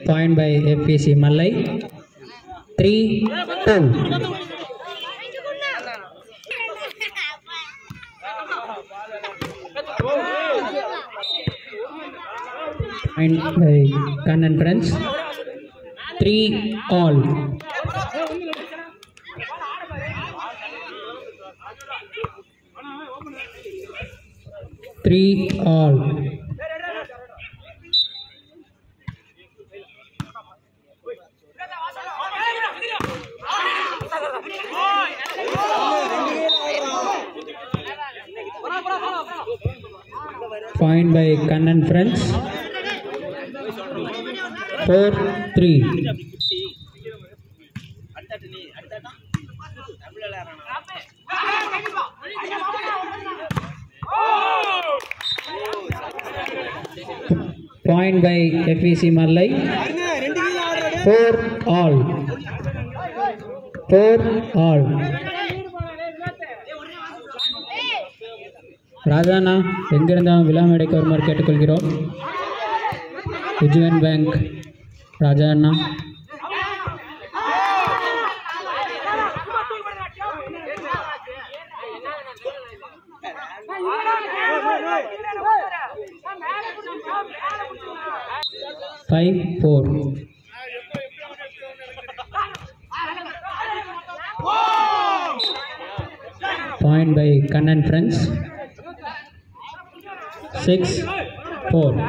point by FPC Mallai. 3 2. Point by Kannan Friends. 3 all. Three all. Point by Kannan Friends. Four three. Point by FEC Mallai. Four all. Four all. ராஜாண்ணா எங்கிருந்தாலும் விழா மேடைக்கு வருமாறு கேட்டுக்கொள்கிறோம் Vijayan bank Raja அண்ணா five four point by Kannan friends six four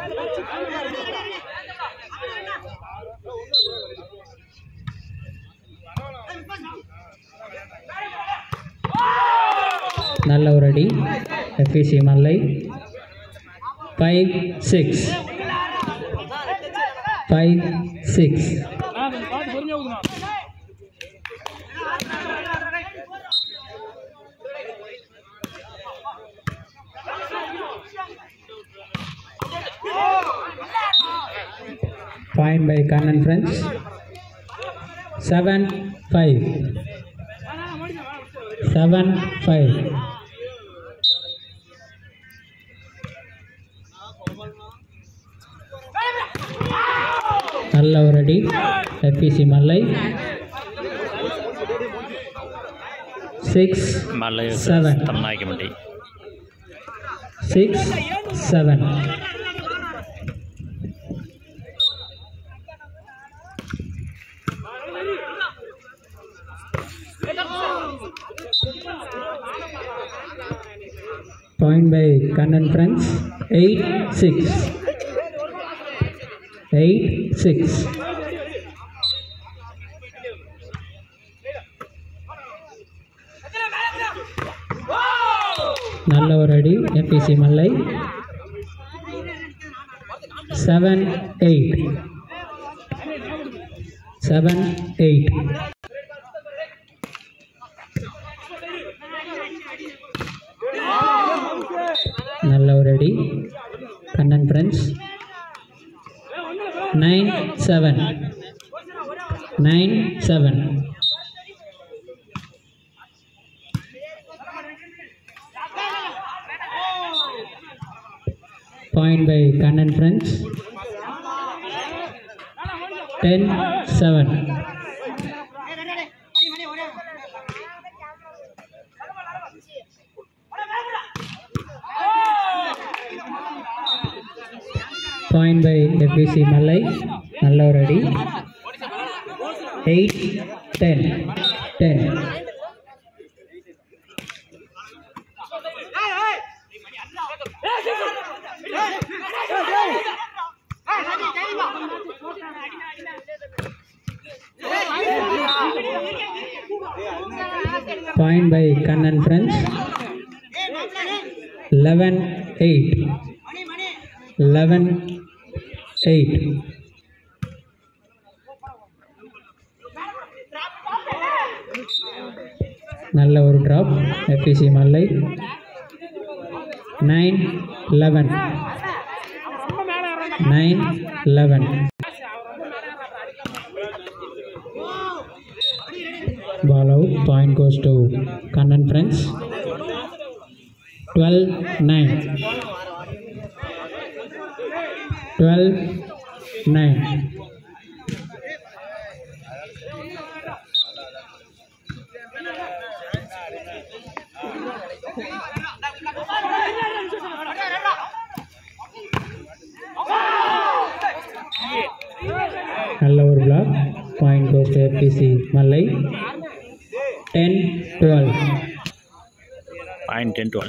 நல்ல ஒரு அடி FEC Mallai five six five six Point by Kannan friends. Seven five. Seven five. நல்ல ஒரு அடி எஃபிசி மல்லை சிக்ஸ் மல்லைய Seven. தமிழ்நாய்க்கமட்டி six seven Point by Kannan friends. Eight six. Eight six. நல்ல ஒரு அடி எபிசி மல்லை செவன் எயிட் செவன் எயிட் நல்ல ஒரு அடி Kannan friends nine seven nine seven Point by Kannan friends. 10 7. Point by FBC Mallai. நல்ல ஒரு அடி eight ten ten Point by Kannan friends. 11 8. 11 8. நல்ல ஒரு drop FEC Mallai nine eleven nine eleven Ball out. Point goes to Kannan friends. 12 9. 12 9. நல்ல ஒரு block point goes to FEC Mallai ten twelve point ten twelve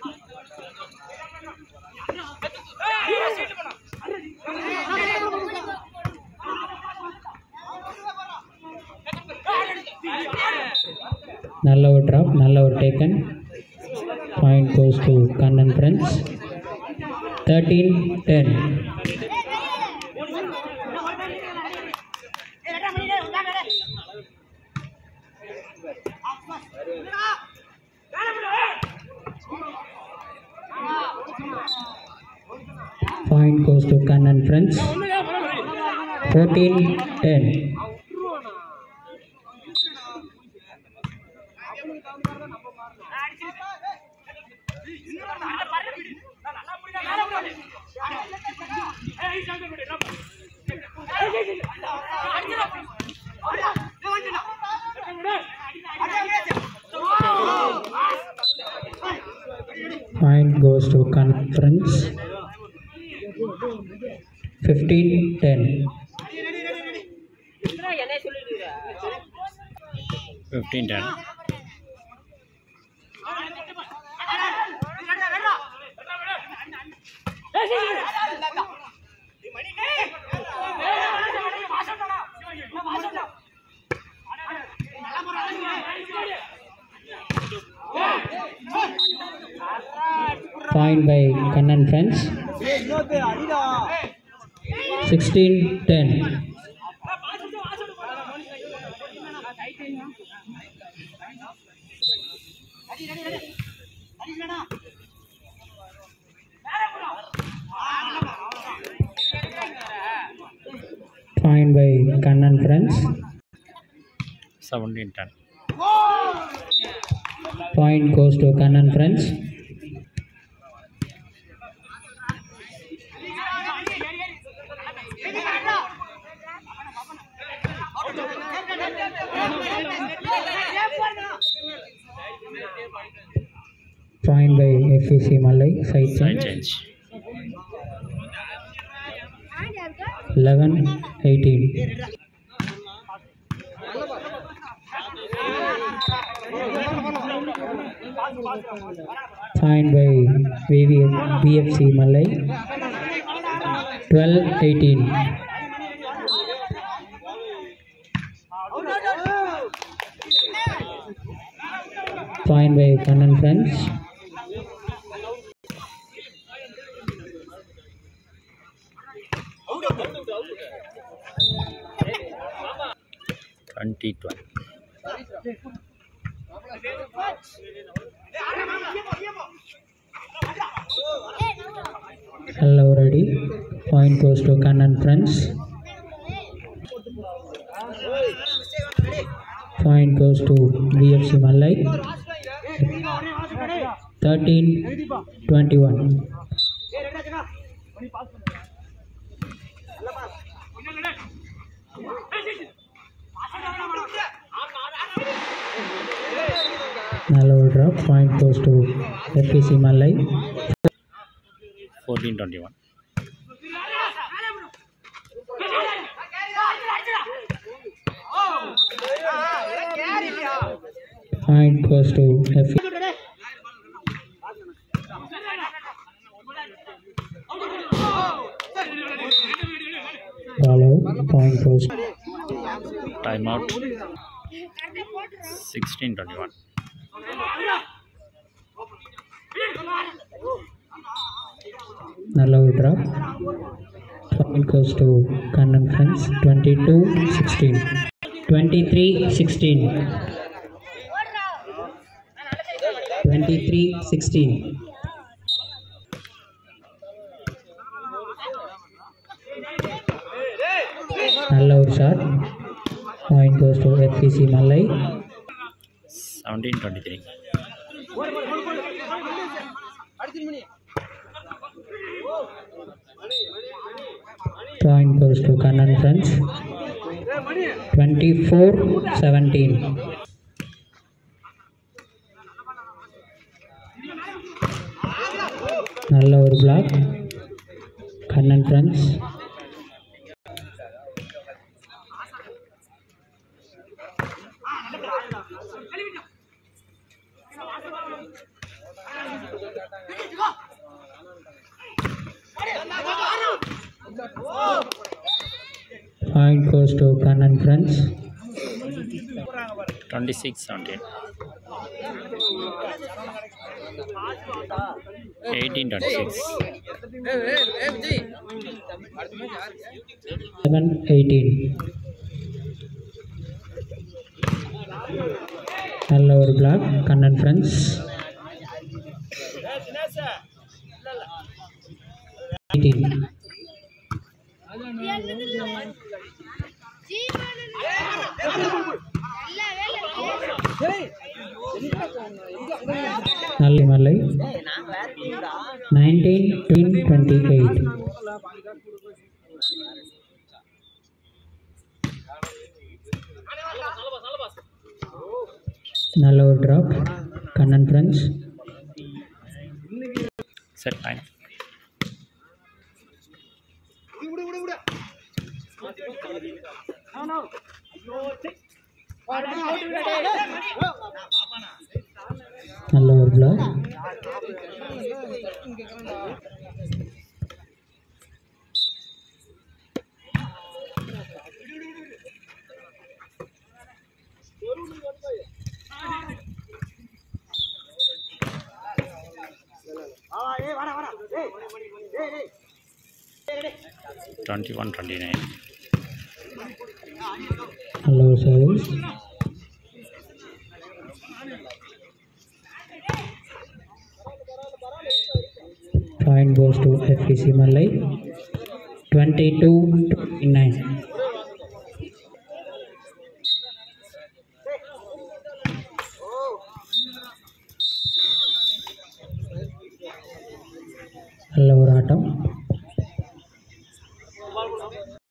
நல்ல ஒரு drop நல்ல ஒரு taken point goes to Kannan friends thirteen ten Point goes to Kannan friends. 14 10. Point goes to Kannan friends. 15 10. Fifteen ten Point by Kannan friends. 16 10. Point by Kannan friends. Seventeen ten Point goes to Kannan friends. Point by FEC Malay, side side change. Change 11 18. Signed by VV, VFC Malay. 12 18. Signed by Kannan Friends. Twenty twelve Hello, ready. Point goes to Kannan Friends. Point goes to VFC Malay. 13 21. நல்ல ஒரு drop. Point goes to FPC Malay. Fourteen twenty one Point goes to FPC. Follow. Point goes time out sixteen twenty one நல்ல ஒரு drop point goes to Kannan friends twenty two sixteen twenty three sixteen twenty three sixteen நல்ல ஒரு shot point goes to FEC Mallai seventeen twenty three Point goes to Kannan friends. 24 17. நல்ல ஒரு block Kannan friends point goes to Kannan friends twenty six seventeen eighteen twenty six seven eighteen நல்ல ஒரு block Kannan friends eighteen நல்ல மலை nineteen twenty eight நல்ல ஒரு drop Kannan friends set time நல்ல ஒரு block twenty one twenty nine நல்ல ஒரு service point goes to FEC Mallai twenty two nine நல்ல ஒரு ஆட்டம்